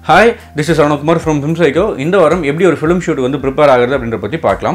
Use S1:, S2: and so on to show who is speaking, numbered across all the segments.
S1: hi this is Arunakumar from film psycho இந்த வாரம் எப்படி ஒரு ஃபிலிம் ஷூட் வந்து ப்ரிப்பேர் ஆகுறது அப்படின்ற பற்றி பார்க்கலாம்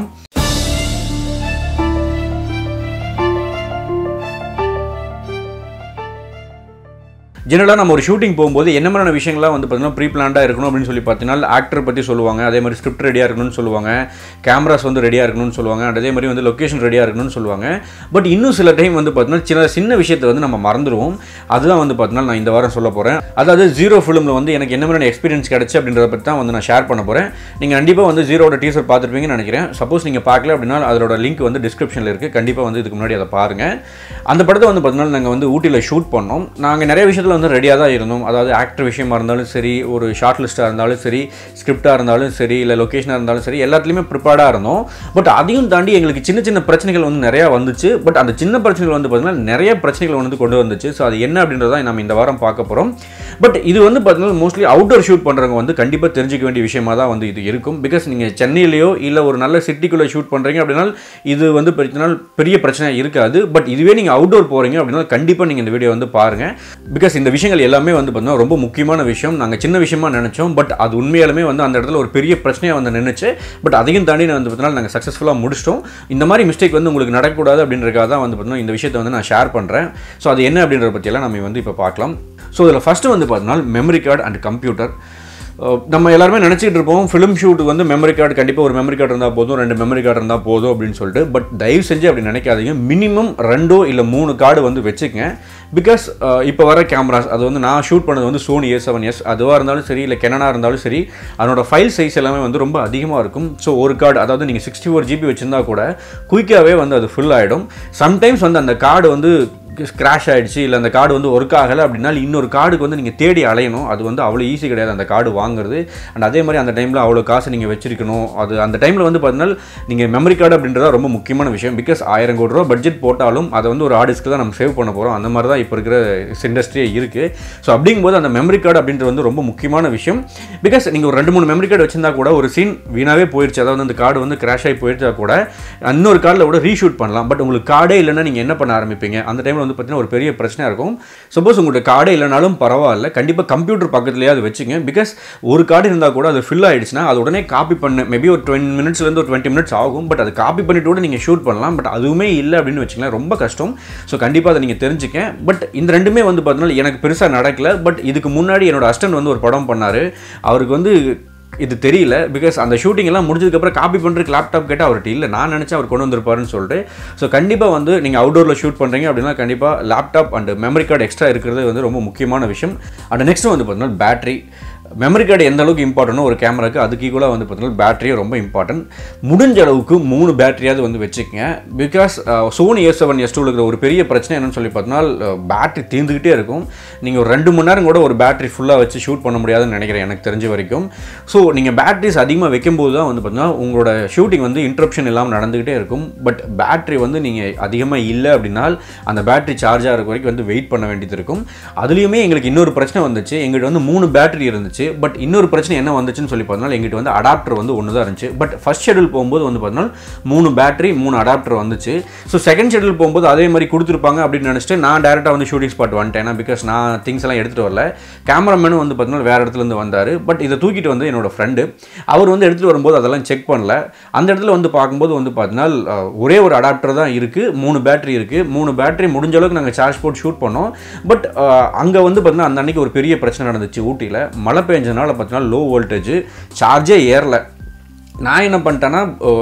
S1: ஜெனரலாக நம்ம ஒரு ஷூட்டிங் போகும்போது என்ன மாதிரியான விஷயங்கள்லாம் வந்து பார்த்தீங்கன்னா ப்ரீ பிளான்டாக இருக்கணும் அப்படின்னு சொல்லி பார்த்தீங்கன்னா ஆக்டர் பற்றி சொல்லுவாங்க அதே மாதிரி ஸ்கிரிப்ட் ரெடியாக இருக்கணும்னு சொல்லுவாங்க கேமராஸ் வந்து ரெடியாக இருக்கணும்னு சொல்லுவாங்க and அதே மாதிரி வந்து லொக்கேஷன் ரெடியாக இருக்கணும்னு சொல்லுவாங்க பட் இன்னும் சில டைம் வந்து பார்த்தீங்கன்னா சின்ன சின்ன விஷயத்தை வந்து நம்ம மறந்துடுவோம் அதுதான் வந்து பார்த்தீங்கன்னா நான் இந்த வாரம் சொல்ல போகிறேன் அதாவது ஜீரோ ஃபிலிமில் வந்து எனக்கு என்ன மாதிரியான எக்ஸ்பீரியன்ஸ் கிடச்சி அப்படின்றத பற்றி தான் வந்து நான் ஷேர் பண்ண போகிறேன் நீங்கள் கண்டிப்பாக வந்து ஜீரோட டீசர் பார்த்துருப்பீங்கன்னு நினைக்கிறேன் சப்போஸ் நீங்கள் பார்க்கல அப்படின்னா அதோட லிங்க் வந்து டிஸ்கிரிப்ஷனில் இருக்குது கண்டிப்பாக வந்து இதுக்கு முன்னாடி அதை பாருங்கள் அந்த படத்தை வந்து பார்த்தீங்கன்னா நாங்கள் வந்து ஊட்டியில் ஷூட் பண்ணோம் நாங்கள் நிறைய விஷயத்தில் வந்து ரெடியாக தான் இருந்தோம் அதாவது ஆக்டர் விஷயமா இருந்தாலும் சரி ஒரு ஷார்ட் லிஸ்ட்டாக இருந்தாலும் சரி ஸ்கிரிப்டாக இருந்தாலும் சரி இல்லை லொக்கேஷனாக இருந்தாலும் சரி எல்லாத்துலேயுமே ப்ரிப்பேர்டாக இருந்தோம் பட் அதையும் தாண்டி எங்களுக்கு சின்ன சின்ன பிரச்சனைகள் வந்து நிறையா வந்துச்சு பட் அந்த சின்ன பிரச்சனைகள் வந்து பார்த்தீங்கன்னா நிறைய பிரச்சனைகள் வந்து கொண்டு வந்துச்சு ஸோ அது என்ன அப்படின்றத நம்ம இந்த வாரம் பார்க்க போகிறோம் பட் இது வந்து பார்த்தீங்கன்னா மோஸ்ட்லி அவுட்டோர் ஷூட் பண்ணுறவங்க வந்து கண்டிப்பாக தெரிஞ்சிக்க வேண்டிய விஷயமா தான் வந்து இது இருக்கும் பிகாஸ் நீங்கள் சென்னையிலையோ இல்லை ஒரு நல்ல சிட்டிக்குள்ளே ஷூட் பண்ணுறீங்க அப்படின்னா இது வந்து பிரச்சனை பெரிய பிரச்சனையாக இருக்காது பட் இதுவே நீங்கள் அவுட்டோர் போகிறீங்க அப்படின்னா கண்டிப்பாக நீங்கள் இந்த வீடியோ வந்து பாருங்கள் பிகாஸ் இந்த விஷயங்கள் எல்லாமே வந்து பார்த்தீங்கன்னா ரொம்ப முக்கியமான விஷயம் நாங்கள் சின்ன விஷயமா நினச்சோம் பட் அது உண்மையாலுமே வந்து அந்த இடத்துல ஒரு பெரிய பிரச்சனையாக வந்து நின்றுச்சு பட் அதையும் தாண்டி நான் வந்து பார்த்தீங்கன்னா நாங்கள் சக்ஸஸ்ஃபுல்லாக முடிச்சிட்டோம் இந்த மாதிரி மிஸ்டேக் வந்து உங்களுக்கு நடக்கக்கூடாது அப்படின்றதுக்காக தான் வந்து பார்த்தீங்கன்னா இந்த விஷயத்தை வந்து நான் ஷேர் பண்ணுறேன் ஸோ அது என்ன அப்படின்றத பற்றியெல்லாம் நம்ம வந்து இப்போ பார்க்கலாம் ஸோ இதில் ஃபஸ்ட்டு வந்து பார்த்தீங்கன்னா மெமரி கார்டு அண்ட் கம்ப்யூட்டர் அஹ் நம்ம எல்லாருமே நினச்சிக்கிட்டு இருப்போம் ஃபிலிம் ஷூட்டுக்கு வந்து மெமரி கார்டு கண்டிப்பாக ஒரு மெமரி கார்டு இருந்தால் போதும் ரெண்டு மெமரி கார்டு இருந்தால் போதும் அப்படின்னு சொல்லிட்டு பட் தயவு செஞ்சு அப்படி நினைக்காதீங்க மினிமம் ரெண்டோ இல்லை மூணு கார்டு வந்து வச்சுக்கங்க பிகாஸ் இப்போ வர கேமராஸ் அது வந்து நான் ஷூட் பண்ணது வந்து சோனி ஏ செவன் எஸ் அதுவாக இருந்தாலும் சரி இல்லை கெனனாக இருந்தாலும் சரி அதனோட ஃபைல் சைஸ் எல்லாமே வந்து ரொம்ப அதிகமாக இருக்கும் ஸோ ஒரு கார்டு அதாவது நீங்கள் சிக்ஸ்டி ஃபோர் ஜிபி வச்சுருந்தா கூட குயிக்காகவே வந்து அது ஃபுல் ஆகிடும் சம்டைம்ஸ் வந்து அந்த கார்டு வந்து கிராஷ் ஆகிடுச்சு இல்லை அந்த கார்டு வந்து ஒர்க் ஆகலை அப்படின்னா இன்னொரு கார்டுக்கு வந்து நீங்கள் தேடி அலையணும் அது வந்து அவ்வளோ ஈஸி கிடையாது அந்த கார்டு வாங்குறது அண்ட் அதே மாதிரி அந்த டைமில் அவ்வளோ காசு நீங்கள் வச்சிருக்கணும் அது அந்த டைமில் வந்து பார்த்தீங்கன்னா நீங்கள் மெமரி கார்டு அப்படின்றத ரொம்ப முக்கியமான விஷயம் பிகாஸ் ஆயிரம் கோடி ரூபா பட்ஜெட் போட்டாலும் அதை வந்து ஒரு ஆர்டிஸ்க்கு தான் நம்ம சேவ் பண்ண போகிறோம் அந்த மாதிரி தான் இப்போ இருக்கிற இண்டஸ்ட்ரியே இருக்குது ஸோ அப்படிங்கும்போது அந்த மெமரி கார்டு அப்படின்றது வந்து ரொம்ப முக்கியமான விஷயம் பிகாஸ் நீங்கள் ஒரு ரெண்டு மூணு மெமரி கார்டு வச்சிருந்தா கூட ஒரு சீன் வீணாவே போயிடுச்சு அதாவது அந்த கார்டு வந்து கிராஷ் ஆகி போயிடுச்சா கூட இன்னொரு கார்டில் கூட ரீஷூட் பண்ணலாம் பட் உங்களுக்கு கார்டே இல்லைன்னா நீங்கள் என்ன பண்ண ஆரம்பிப்பீங்க அந்த டைமில் வந்து பார்த்தீங்கன்னா ஒரு பெரிய பிரச்சனையாக இருக்கும் சப்போஸ் உங்கள்கிட்ட கார்டே இல்லைனாலும் பரவாயில்ல கண்டிப்பாக கம்ப்யூட்டர் பக்கத்துலேயே அது வச்சுங்க பிகாஸ் ஒரு கார்டு இருந்தால் கூட அது ஃபில் ஆகிடுச்சுன்னா அது உடனே காப்பி பண்ணு மேபி ஒரு டுவெண்ட்டி மினிட்ஸ்லேருந்து ஒரு டுவெண்ட்டி மினிட்ஸ் ஆகும் பட் அது காப்பி பண்ணிட்டு கூட நீங்கள் ஷூட் பண்ணலாம் பட் அதுவுமே இல்லை அப்படின்னு வச்சுக்கலாம் ரொம்ப கஷ்டம் ஸோ கண்டிப்பாக அதை நீங்கள் தெரிஞ்சுக்க பட் இந்த ரெண்டுமே வந்து பார்த்தீங்கன்னா எனக்கு பெருசாக நடக்கல பட் இதுக்கு முன்னாடி என்னோட அஸ்டன்ட் வந்து ஒரு படம் பண்ணார் அவருக்கு வந்து இது தெரியல பிகாஸ் அந்த ஷூட்டிங் எல்லாம் முடிஞ்சதுக்கப்புறம் காப்பி பண்ணுறதுக்கு லேப்டாப் கேட்டால் அவர்கிட்ட இல்லை நான் நினச்சேன் அவர் கொண்டு வந்திருப்பாருன்னு சொல்லிட்டு ஸோ கண்டிப்பாக வந்து நீங்கள் அவுடோரில் ஷூட் பண்ணுறீங்க அப்படின்னா கண்டிப்பாக laptop and memory card extra இருக்கிறது வந்து ரொம்ப முக்கியமான விஷயம் அண்ட் நெக்ஸ்ட் வந்து பார்த்தீங்கன்னா பேட்டரி மெமரி கார்டு எந்த அளவுக்கு இம்பார்ட்டனோ ஒரு கேமராக்கு அதுக்கு ஈக்குவலாக வந்து பார்த்தீங்கன்னா பேட்டரியும் ரொம்ப இம்பார்ட்டன்ட் முடிஞ்ச அளவுக்கு மூணு பேட்டரியாவது வந்து வச்சுக்கங்க because Sony S seven S டூவில் இருக்கிற ஒரு பெரிய பிரச்சனை என்னன்னு சொல்லி பார்த்தீங்கன்னா பேட்டரி தீர்ந்துக்கிட்டே இருக்கும் நீங்கள் ஒரு ரெண்டு மணி நேரம் கூட ஒரு பேட்டரி ஃபுல்லாக வச்சு ஷூட் பண்ண முடியாதுன்னு நினைக்கிறேன் எனக்கு தெரிஞ்ச வரைக்கும் ஸோ நீங்கள் பேட்டரிஸ் அதிகமாக வைக்கும்போது தான் வந்து பார்த்தீங்கன்னா உங்களோட ஷூட்டிங் வந்து இன்ட்ரப்ஷன் இல்லாமல் நடந்துக்கிட்டே இருக்கும் பட் பேட்டரி வந்து நீங்கள் அதிகமாக இல்லை அப்படின்னா அந்த பேட்டரி சார்ஜ் ஆகிற வரைக்கும் வந்து வெயிட் பண்ண வேண்டியது இருக்கும் அதுலேயுமே எங்களுக்கு இன்னொரு பிரச்சனை வந்துச்சு எங்கள்கிட்ட வந்து மூணு பேட்டரி இருந்துச்சு பட் இன்னொரு பிரச்சனை என்ன வந்துச்சுன்னு சொல்லி பார்த்தோம்னா எங்கிட்ட வந்து அடாப்டர் வந்து ஒன்று தான் இருந்துச்சு பட் ஃபஸ்ட் ஷெடியூல் போகும்போது வந்து பார்த்தோம்னா மூணு பேட்டரி மூணு அடாப்டர் வந்துச்சு ஸோ செகண்ட் ஷெடியூல் போகும்போது அதே மாதிரி கொடுத்துருப்பாங்க அப்படின்னு நினச்சிட்டு நான் டேரெக்டாக வந்து ஷூட்டிங் ஸ்பாட் வந்துட்டேன் பிகாஸ் நான் திங்ஸ் எல்லாம் எடுத்துகிட்டு வரல கேமராமேனும் வந்து பார்த்தீங்கன்னா வேறு இடத்துலேருந்து வந்தார் பட் இதை தூக்கிட்டு வந்து என்னோட ஃப்ரெண்டு அவர் வந்து எடுத்துகிட்டு வரும்போது அதெல்லாம் செக் பண்ணல அந்த இடத்துல வந்து பார்க்கும்போது வந்து பார்த்தீங்கன்னா ஒரே ஒரு அடாப்டர் தான் இருக்குது மூணு பேட்டரி இருக்குது மூணு பேட்டரி முடிஞ்ச அளவுக்கு நாங்கள் சார்ஜ் போட்டு ஷூட் பண்ணோம் பட் அங்கே வந்து பார்த்தீங்கன்னா அந்த அன்னைக்கு ஒரு பெரிய பிரச்சனை நடந்துச்சு ஊட்டியில் மழை பெஞ்சதுனால பார்த்தீங்கன்னா லோ வோல்டேஜ் சார்ஜே ஏறல நான் என்ன பண்ணிட்டேன்னா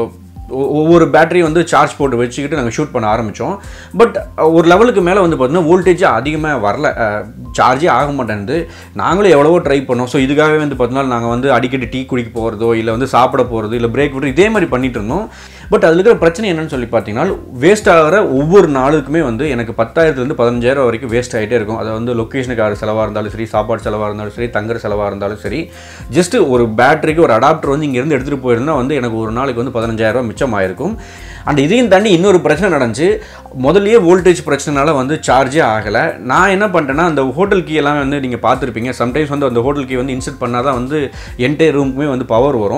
S1: ஒவ்வொரு பேட்டரி வந்து சார்ஜ் போட்டு வச்சுக்கிட்டு நாங்கள் ஷூட் பண்ண ஆரம்பித்தோம் பட் ஒரு லெவலுக்கு மேலே வந்து பார்த்தீங்கன்னா வோல்டேஜ் அதிகமாக வரல சார்ஜே ஆக மாட்டேங்குது நாங்களும் எவ்வளவோ ட்ரை பண்ணோம் ஸோ இதுக்காகவே வந்து பார்த்தீங்கன்னா நாங்கள் வந்து அடிக்கடி டீ குடிக்க போகிறதோ இல்லை வந்து சாப்பிட போகிறதோ இல்லை பிரேக் விட்டு இதே மாதிரி பண்ணிட்டு இருந்தோம் பட் அதில் இருக்கிற பிரச்சனை என்னன்னு சொல்லி பார்த்தீங்கன்னா வேஸ்ட் ஆகிற ஒவ்வொரு நாளுக்குமே வந்து எனக்கு பத்தாயிரத்துலேருந்து பதினஞ்சாயிரம் வரைக்கும் வேஸ்ட் ஆகிட்டே இருக்கும் அதை வந்து லொக்கேஷனுக்காக செலவாக இருந்தாலும் சரி சாப்பாடு செலவாக இருந்தாலும் சரி தங்குற செலவாக இருந்தாலும் சரி ஜஸ்ட் ஒரு பேட்டரிக்கு ஒரு அடாப்டர் வந்து இங்கேருந்து எடுத்துகிட்டு போயிருந்தால் வந்து எனக்கு ஒரு நாளைக்கு வந்து பதினஞ்சாயிரம் மிச்சம் ஆயிருக்கும் அண்ட் இதையும் தாண்டி இன்னொரு பிரச்சனை நடந்துச்சு முதல்லயே வோல்டேஜ் பிரச்சனைனால வந்து சார்ஜே ஆகலை நான் என்ன பண்ணிட்டேன்னா அந்த ஹோட்டல் கீ எல்லாம் வந்து நீங்கள் பார்த்துருப்பீங்க சம்டைம்ஸ் வந்து அந்த ஹோட்டல் கீ வந்து இன்செர்ட் பண்ணால் தான் வந்து என்டையர் ரூமுக்குமே வந்து பவர் வரும்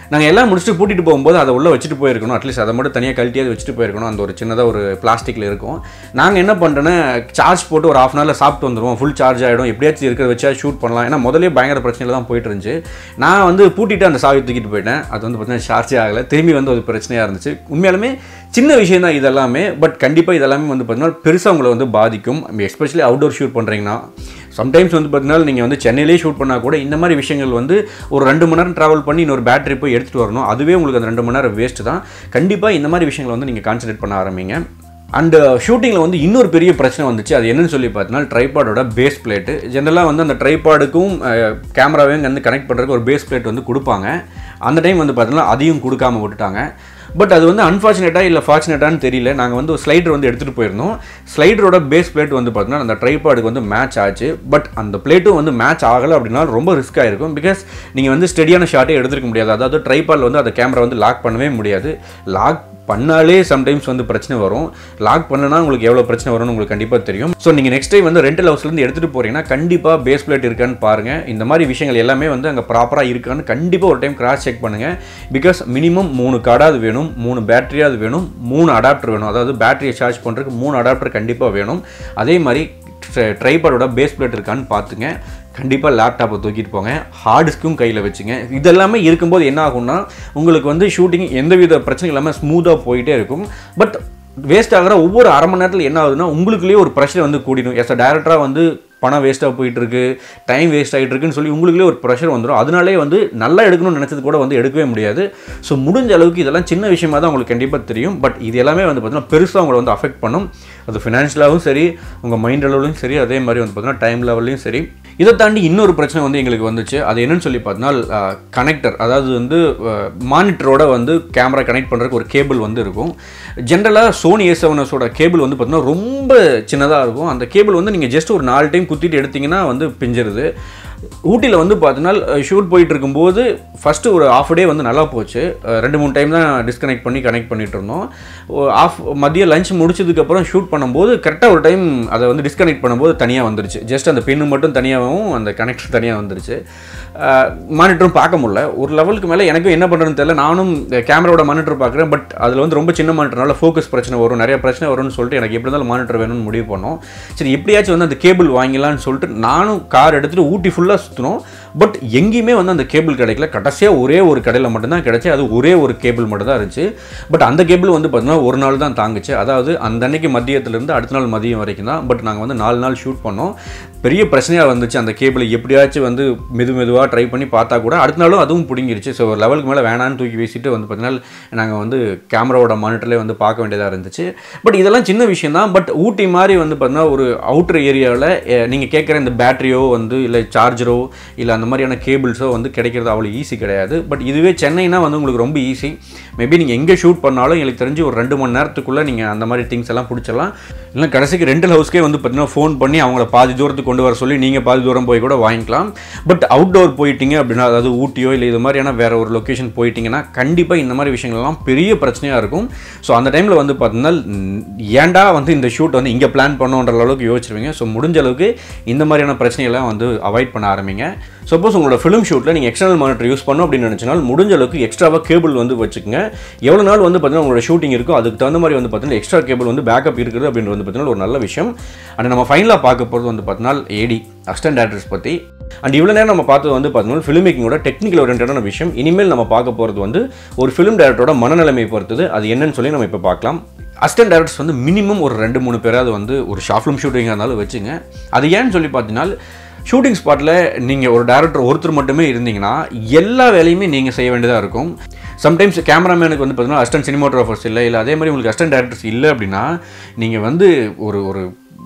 S1: நாங்கள் எல்லாம் முடிச்சுட்டு பூட்டிட்டு போகும்போது அதை உள்ளே வச்சுட்டு போயிருக்கணும் அட்லீஸ்ட் அதை மட்டும் தனியாக கழட்டியாவது வச்சுட்டு போயிருக்கணும் அந்த ஒரு சின்னதாக ஒரு பிளாஸ்டிக்கில் இருக்கும் நாங்கள் என்ன பண்ணுறோன்னா சார்ஜ் போட்டு ஒரு ஆஃப் அன் ஹவரில் சாப்பிட்டு வந்துடுவோம் ஃபுல் சார்ஜ் ஆகிடும் எப்படியாச்சும் இருக்கிறத வச்சா ஷூட் பண்ணலாம் ஏன்னா முதலே பயங்கர பிரச்சனையில் தான் போயிட்டு இருந்துச்சு நான் வந்து பூட்டிட்டு அந்த சாவி தூக்கிட்டு போயிட்டேன் அது வந்து பார்த்தீங்கன்னா சார்ஜே ஆகலை திரும்பி வந்து அது பிரச்சனையாக இருந்துச்சு உண்மையாலுமே சின்ன விஷயம் தான் இதெல்லாமே பட் கண்டிப்பாக இதெல்லாமே வந்து பார்த்தீங்கன்னா பெருசாக உங்களை வந்து பாதிக்கும் எஸ்பெஷலி அவுட்டோர் ஷூட் பண்ணுறீங்கன்னா சம்டைம்ஸ் வந்து பார்த்தீங்கன்னா நீங்கள் வந்து சென்னையிலே ஷூட் பண்ணால் கூட இந்த மாதிரி விஷயங்கள் வந்து ஒரு ரெண்டு மணி நேரம் ட்ராவல் பண்ணி இன்னொரு பேட்டரி போய் எடுத்துகிட்டு வரணும் அதுவே உங்களுக்கு அந்த ரெண்டு மணி நேரம் வேஸ்ட்டு தான் கண்டிப்பாக இந்த மாதிரி விஷயங்களை வந்து நீங்கள் கான்சன்ட்ரேட் பண்ண ஆரம்பிங்க அண்ட் ஷூட்டிங்கில் வந்து இன்னொரு பெரிய பிரச்சனை வந்துச்சு அது என்னன்னு சொல்லி பார்த்தீங்கன்னா ட்ரைபாடோட பேஸ் பிளேட்டு ஜென்ரலாக வந்து அந்த ட்ரைபாடுக்கும் கேமராவையும் வந்து கனெக்ட் பண்ணுறதுக்கு ஒரு பேஸ் பிளேட் வந்து கொடுப்பாங்க அந்த டைம் வந்து பார்த்தீங்கன்னா அதையும் கொடுக்காம விட்டுட்டாங்க பட் அது வந்து அன்ஃபார்ச்சுனேட்டாக இல்லை ஃபார்ச்சுனேட்டான்னு தெரியல நாங்கள் வந்து ஒரு ஸ்லைடர் வந்து எடுத்துகிட்டு போயிருந்தோம் ஸ்லைடரோட பேஸ் பிளேட் வந்து பார்த்தீங்கன்னா அந்த ட்ரைபாடுக்கு வந்து மேட்ச் ஆச்சு பட் அந்த பிளேட்டும் வந்து மேட்ச் ஆகலை அப்படின்னா ரொம்ப ரிஸ்க் ஆயிருக்கும் பிகாஸ் நீங்கள் வந்து ஸ்டெடியான ஷாட்டே எடுத்துருக்க முடியாது அதாவது ட்ரைபாடில் வந்து அந்த கேமரா வந்து லாக் பண்ணவே முடியாது லாக் பண்ணாலே சம்டைம்ஸ் வந்து பிரச்சனை வரும் லாக் பண்ணனா உங்களுக்கு எவ்வளோ பிரச்சனை வரும்னு உங்களுக்கு கண்டிப்பாக தெரியும் ஸோ நீங்கள் நெக்ஸ்ட் டைம் வந்து ரெண்டல் ஹவுஸ்லேருந்து எடுத்துகிட்டு போகிறீங்கன்னா கண்டிப்பாக பேஸ் பிளேட் இருக்கான்னு பாருங்கள் இந்த மாதிரி விஷயங்கள் எல்லாமே வந்து அங்கே ப்ராப்பராக இருக்கான்னு கண்டிப்பாக ஒரு டைம் கிராஸ் செக் பண்ணுங்கள் பிகாஸ் மினிமம் மூணு கார்டாவது வேணும் மூணு பேட்டரியாவது வேணும் மூணு அடாப்டர் வேணும் அதாவது பேட்டரியை சார்ஜ் பண்ணுறதுக்கு மூணு அடாப்டர் கண்டிப்பாக வேணும் அதே மாதிரி ட்ரைபரோட பேஸ் பிளேட் இருக்கான்னு பார்த்துங்க கண்டிப்பாக லேப்டாப்பை தூக்கிட்டு போங்க ஹார்ட் டிஸ்க்கும் கையில் வச்சுங்க இதெல்லாமே இருக்கும்போது என்ன ஆகும்னா உங்களுக்கு வந்து ஷூட்டிங் எந்தவித பிரச்சனையும் இல்லாமல் ஸ்மூத்தாக போயிட்டே இருக்கும் பட் வேஸ்ட் ஆகிற ஒவ்வொரு அரை மணி நேரத்தில் என்ன ஆகுதுன்னா உங்களுக்குள்ளேயே ஒரு ப்ரெஷர் வந்து கூடிடும் எஸ் டேரக்டராக வந்து பணம் வேஸ்ட்டாக போயிட்டு இருக்கு டைம் வேஸ்ட் ஆகிட்டு இருக்குன்னு சொல்லி உங்களுக்குள்ளே ஒரு ப்ரெஷர் வந்துடும் அதனாலே வந்து நல்லா எடுக்கணும்னு நினச்சது கூட வந்து எடுக்கவே முடியாது ஸோ முடிஞ்ச அளவுக்கு இதெல்லாம் சின்ன விஷயமா தான் உங்களுக்கு கண்டிப்பாக தெரியும் பட் இது எல்லாமே வந்து பார்த்தீங்கன்னா பெருசாக உங்களை வந்து அஃபெக்ட் பண்ணும் அது ஃபினான்ஷியலாகவும் சரி உங்கள் மைண்ட் லெவலையும் சரி அதே மாதிரி வந்து பார்த்தீங்கன்னா டைம் லெவல்லையும் சரி இதை தாண்டி இன்னொரு பிரச்சனை வந்து எங்களுக்கு வந்துச்சு அது என்னன்னு சொல்லி பார்த்தீங்கன்னா கனெக்டர் அதாவது வந்து மானிட்டரோட வந்து கேமரா கனெக்ட் பண்ணுறதுக்கு ஒரு கேபிள் வந்து இருக்கும் ஜென்ரலாக சோனி ஏ செவனஸோட கேபிள் வந்து பார்த்தீங்கன்னா ரொம்ப சின்னதாக இருக்கும் அந்த கேபிள் வந்து நீங்கள் ஜஸ்ட் ஒரு நாலு டைம் குத்திட்டு எடுத்தீங்கன்னா வந்து பிஞ்சிருது ஊட்டியில் வந்து பார்த்தீங்கன்னா ஷூட் போயிட்டு இருக்கும்போது ஃபஸ்ட்டு ஒரு ஆஃப் டே வந்து நல்லா போச்சு அஹ் ரெண்டு மூணு டைம் தான் டிஸ்கனெக்ட் பண்ணி கனெக்ட் பண்ணிட்டு இருந்தோம் ஆஃப் மதியம் லஞ்ச் முடிச்சதுக்கப்புறம் ஷூட் பண்ணும்போது கரெக்டாக ஒரு டைம் அதை வந்து டிஸ்கனெக்ட் பண்ணும்போது தனியாக வந்துருச்சு ஜஸ்ட் அந்த பின்னு மட்டும் தனியாகவும் அந்த கனெக்டர் தனியாக வந்துருச்சு மானிட்டரும் பார்க்க முடியல ஒரு லெவலுக்கு மேலே எனக்கும் என்ன பண்ணுறதுன்னு தெரியல நானும் கேமராவோட மானிட்டர் பார்க்குறேன் பட் அதில் வந்து ரொம்ப சின்ன மானிட்டர்னால ஃபோக்கஸ் பிரச்சனை வரும் நிறைய பிரச்சனை வரும்னு சொல்லிட்டு எனக்கு எப்படி இருந்தாலும் மானிட்டர் வேணும்னு முடிவு பண்ணோம் சரி எப்படியாச்சும் வந்து அந்த கேபிள் வாங்கிடலாம்னு சொல்லிட்டு நானும் கார் எடுத்துகிட்டு ஊட்டி ஃபுல்லாக சுற்றினோம் பட் எங்கேயுமே வந்து அந்த கேபிள் கிடைக்கல கடைசியாக ஒரே ஒரு கடையில் மட்டும்தான் கிடைச்சி அது ஒரே ஒரு கேபிள் மட்டும் தான் இருந்துச்சு பட் அந்த கேபிள் வந்து பார்த்தீங்கன்னா ஒரு நாள் தான் தாங்குச்சு அதாவது அந்த அன்னைக்கு மதியத்துலேருந்து அடுத்த நாள் மதியம் வரைக்கும் தான் பட் நாங்கள் வந்து நாலு நாள் ஷூட் பண்ணோம் பெரிய பிரச்சனையாக வந்துச்சு அந்த கேபிளை எப்படியாச்சும் வந்து மெது மெதுவாக ட்ரை பண்ணி பார்த்தா கூட அடுத்த நாளும் அதுவும் பிடிங்கிருச்சு ஸோ ஒரு லெவலுக்கு மேலே வேணான்னு தூக்கி வீசிட்டு வந்து பார்த்தீங்கன்னா நாங்கள் வந்து கேமராவோட மானிட்டர்லேயே வந்து பார்க்க வேண்டியதாக இருந்துச்சு பட் இதெல்லாம் சின்ன விஷயம் தான் பட் ஊட்டி மாதிரி வந்து பார்த்தீங்கன்னா ஒரு அவுட்டர் ஏரியாவில் நீங்கள் கேட்குற இந்த பேட்டரியோ வந்து இல்லை சார்ஜரோ இல்லை அந்த மாதிரியான கேபிள்ஸோ வந்து கிடைக்கிறது அவ்வளோ ஈஸி கிடையாது பட் இதுவே சென்னைனா வந்து உங்களுக்கு ரொம்ப ஈஸி மேபி நீங்கள் எங்கே ஷூட் பண்ணாலும் எனக்கு தெரிஞ்சு ஒரு ரெண்டு மணி நேரத்துக்குள்ளே நீங்கள் அந்த மாதிரி திங்ஸ் எல்லாம் பிடிச்சிடலாம் இல்லை கடைசிக்கு ரெண்டல் ஹவுஸ்க்கே வந்து பார்த்தீங்கன்னா ஃபோன் பண்ணி அவங்கள பாதி தூரத்துக்கு கொண்டு வர சொல்லி நீங்கள் பாதி தூரம் போய் கூட வாங்கிக்கலாம் பட் அவுட்டோர் போயிட்டீங்க அப்படின்னா அதாவது ஊட்டியோ இல்லை இது மாதிரியான வேற ஒரு லொக்கேஷன் போயிட்டீங்கன்னா கண்டிப்பாக இந்த மாதிரி விஷயங்கள்லாம் பெரிய பிரச்சனையாக இருக்கும் ஸோ அந்த டைமில் வந்து பார்த்தீங்கன்னா ம், ஏன்டா வந்து இந்த ஷூட் வந்து இங்கே பிளான் பண்ணோன்ற அளவுக்கு யோசிச்சிருவீங்க ஸோ முடிஞ்ச அளவுக்கு இந்த மாதிரியான பிரச்சனைகள்லாம் வந்து அவாய்ட் பண்ண ஆரம்பிங்க சப்போஸ் உங்களோட ஃபிலிம் ஷூட்டில் நீங்கள் எக்ஸ்டர்னல் மானிட்டர் யூஸ் பண்ணோம் அப்படின்னு நினச்சினால் முடிஞ்ச அளவுக்கு எக்ஸ்ட்ராவாக கேபிள் வந்து வச்சுக்கோங்க எவ்வளோ நாள் வந்து பார்த்தீங்கன்னா உங்களோட ஷூட்டிங் இருக்கோ அதுக்கு தகுந்த மாதிரி வந்து பார்த்தீங்கன்னா எக்ஸ்ட்ரா கேபிள் வந்து பேக்கப் இருக்குது அப்படின்றது வந்து பார்த்தீங்கன்னா ஒரு நல்ல விஷயம் அண்ட் நம்ம ஃபைனலாக பார்க்க போகிறது வந்து பார்த்தீங்கன்னா ஏடி அஸ்டன் டேரக்டர்ஸ் பற்றி அண்ட் இவ்வளோ நேரம் நம்ம பார்த்தது வந்து பார்த்தீங்கன்னா ஃபிலிம் மேக்கிங்கோட டெக்னிக்கல் ஓரியன்டான விஷயம் இனிமேல் நம்ம பார்க்க போகிறது வந்து ஒரு ஃபிலிம் டேரக்டரோட மனநிலைமை பொறுத்தது அது என்னன்னு சொல்லி நம்ம இப்போ பார்க்கலாம் அசிஸ்டன்ட் டேரக்டர்ஸ் வந்து மினிமம் ஒரு ரெண்டு மூணு பேராவது வந்து ஒரு ஷார்ட் ஃபிலிம் ஷூட்டிங்காக இருந்தாலும் வச்சுங்க அது ஏன்னு சொல்லி பார்த்தீங்கன்னா ஷூட்டிங் ஸ்பாட்டில் நீங்கள் ஒரு டேரக்டர் ஒருத்தர் மட்டுமே இருந்தீங்கன்னா எல்லா வேலையுமே நீங்கள் செய்ய வேண்டியதாக இருக்கும் சம்டைம்ஸ் கேமராமேனுக்கு வந்து பார்த்தீங்கன்னா அஸ்டன்ட் சினிமாட்டோகிராஃபர்ஸ் இல்லை இல்லை அதே மாதிரி உங்களுக்கு அஸ்டன்ட் டேரக்டர்ஸ் இல்லை அப்படின்னா நீங்கள் வந்து ஒரு ஒரு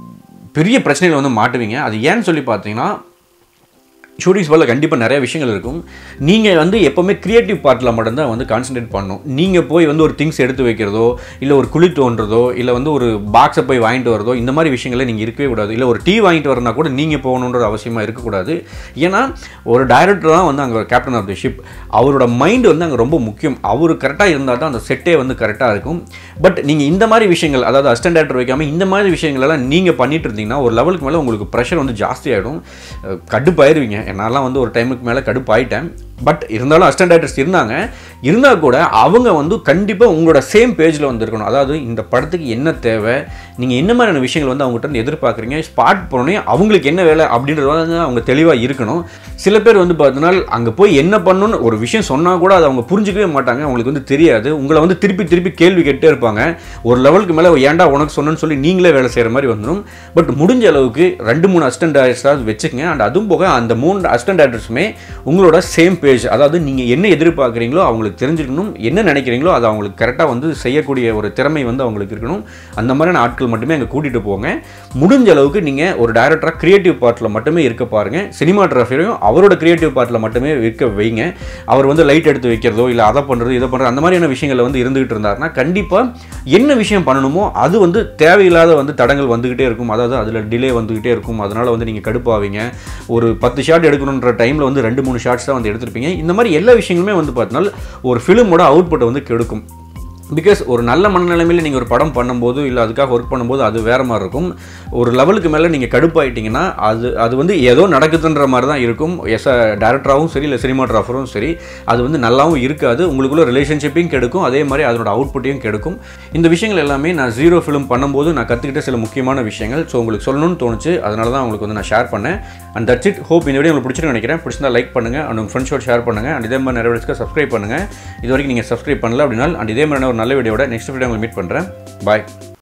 S1: பெரிய பிரச்சனையில் வந்து மாட்டுவீங்க அது ஏன்னு சொல்லி பார்த்தீங்கன்னா ஷூட்டிங் ஸ்பாட்டில் கண்டிப்பாக நிறைய விஷயங்கள் இருக்கும் நீங்கள் வந்து எப்போவுமே க்ரியேட்டிவ் பார்ட்டில் மட்டும்தான் வந்து கான்சென்ட்ரேட் பண்ணணும் நீங்கள் போய் வந்து ஒரு திங்ஸ் எடுத்து வைக்கிறதோ இல்லை ஒரு குழி தோன்றதோ இல்லை வந்து ஒரு பாக்ஸை போய் வாங்கிட்டு வரதோ இந்த மாதிரி விஷயங்களை நீங்கள் இருக்கவே கூடாது இல்லை ஒரு டீ வாங்கிட்டு வரனா கூட நீங்கள் போகணுன்ற அவசியமாக இருக்கக்கூடாது ஏன்னா ஒரு டைரக்டர் தான் வந்து அங்கே கேப்டன் ஆஃப் தி ஷிப் அவரோட மைண்டு வந்து அங்கே ரொம்ப முக்கியம் அவர் கரெக்டாக இருந்தால் தான் அந்த செட்டே வந்து கரெக்டாக இருக்கும் பட் நீங்கள் இந்த மாதிரி விஷயங்கள் அதாவது அசிஸ்டன்ட் டேரக்டர் வைக்காமல் இந்த மாதிரி விஷயங்கள் எல்லாம் நீங்கள் பண்ணிட்டு இருந்தீங்கன்னா ஒரு லெவலுக்கு மேலே உங்களுக்கு ப்ரெஷர் வந்து ஜாஸ்தி ஆகிடும் கடுப்பாயிருவீங்க என்னாலாம் வந்து ஒரு டைமுக்கு மேலே கடுப்பாயிட்டேன் பட் இருந்தாலும் அசிஸ்டன்ட் டேரக்டர்ஸ் இருந்தாங்க இருந்தால் கூட அவங்க வந்து கண்டிப்பாக உங்களோட சேம் பேஜில் வந்து இருக்கணும் அதாவது இந்த படத்துக்கு என்ன தேவை நீங்கள் என்ன மாதிரியான விஷயங்கள் வந்து அவங்ககிட்ட இருந்து எதிர்பார்க்குறீங்க ஸ்பாட் போனோடனே அவங்களுக்கு என்ன வேலை அப்படின்றது வந்து அவங்க தெளிவாக இருக்கணும் சில பேர் வந்து பார்த்தீங்கன்னா அங்கே போய் என்ன பண்ணணும்னு ஒரு விஷயம் சொன்னால் கூட அதை அவங்க புரிஞ்சிக்கவே மாட்டாங்க அவங்களுக்கு வந்து தெரியாது உங்களை வந்து திருப்பி திருப்பி கேள்வி கேட்டே இருப்பாங்க ஒரு லெவலுக்கு மேலே ஏன்டா உனக்கு சொன்னேன்னு சொல்லி நீங்களே வேலை செய்கிற மாதிரி வந்துடும் பட் முடிஞ்ச அளவுக்கு ரெண்டு மூணு அசிஸ்டன்ட் டேரக்டர்ஸாவது வச்சுக்கங்க அண்ட் அதுவும் போக அந்த மூணு அசிஸ்டன்ட் டேரக்டர்ஸுமே உங்களோட சேம் பேஜ் அதாவது நீங்கள் என்ன எதிர்பார்க்குறீங்களோ அவங்களுக்கு தெரிஞ்சுக்கணும் என்ன நினைக்கிறீங்களோ அதை அவங்களுக்கு கரெக்டாக வந்து செய்யக்கூடிய ஒரு திறமை வந்து அவங்களுக்கு இருக்கணும் அந்த மாதிரியான ஆட்கள் மட்டுமே அங்கே கூட்டிகிட்டு போங்க முடிஞ்ச அளவுக்கு நீங்கள் ஒரு டேரக்டராக கிரியேட்டிவ் பார்ட்டில் மட்டுமே இருக்க பாருங்கள் சினிமாட்டோகிராஃபியும் அவரோட கிரியேட்டிவ் பார்ட்டில் மட்டுமே இருக்க வைங்க அவர் வந்து லைட் எடுத்து வைக்கிறதோ இல்லை அதை பண்ணுறது இதை பண்ணுறது அந்த மாதிரியான விஷயங்களில் வந்து இருந்துகிட்டு இருந்தாருன்னா கண்டிப்பாக என்ன விஷயம் பண்ணணுமோ அது வந்து தேவையில்லாத வந்து தடங்கள் வந்துக்கிட்டே இருக்கும் அதாவது அதில் டிலே வந்துக்கிட்டே இருக்கும் அதனால் வந்து நீங்கள் கடுப்பாவீங்க ஒரு பத்து ஷாட் எடுக்கணுன்ற டைமில் வந்து ரெண்டு மூணு ஷாட்ஸ் தான் வந்து எடுத்திருப்பீங்க இந்த மாதிரி எல்லா விஷயங்களுமே வந்து பார்த்தீங்கன்னா ஒரு ஃபிலிமோட அவுட்புட்டை வந்து கெடுக்கும் பிகாஸ் ஒரு நல்ல மனநிலைமையில் நீங்கள் ஒரு படம் பண்ணும்போது இல்லை அதுக்காக ஒர்க் பண்ணும்போது அது வேறு மாதிரி இருக்கும் ஒரு லெவலுக்கு மேலே நீங்கள் கடுப்பாயிட்டீங்கன்னா அது அது வந்து ஏதோ நடக்குதுன்ற மாதிரி தான் இருக்கும் எஸ் டேரக்டராகவும் சரி இல்லை சினிமாட்ராஃபரும் சரி அது வந்து நல்லாவும் இருக்காது உங்களுக்குள்ள ரிலேஷன்ஷிப்பையும் கெடுக்கும் அதே மாதிரி அதனோட அவுட்புட்டையும் கெடுக்கும் இந்த விஷயங்கள் எல்லாமே நான் ஜீரோ ஃபிலிம் பண்ணும்போது நான் கற்றுக்கிட்ட சில முக்கியமான விஷயங்கள் ஸோ உங்களுக்கு சொல்லணும்னு தோணுச்சு அதனால தான் உங்களுக்கு வந்து நான் ஷேர் பண்ணேன் அண்ட் தட்ஸ் இட் ஹோப் இந்த வீடியோ உங்களுக்கு பிடிச்சிருக்கு நினைக்கிறேன் பிடிச்சிருந்தா லைக் பண்ணுங்கள் அண்ட் உங்கள் ஃப்ரெண்ட்ஸோட ஷேர் பண்ணுங்கள் அண்ட் இதே மாதிரி நிறைய வீடியோஸ்க்கு சப்ஸ்கிரைப் பண்ணுங்கள் இது வரைக்கும் நீங்கள் சப்ஸ்கிரைப் பண்ணல அப்படின்னா அண்ட் இதே மாதிரி ஒரு நல்ல வீடியோட நெக்ஸ்ட் வீடியோ உங்களுக்கு மீட் பண்ணுறேன் பாய்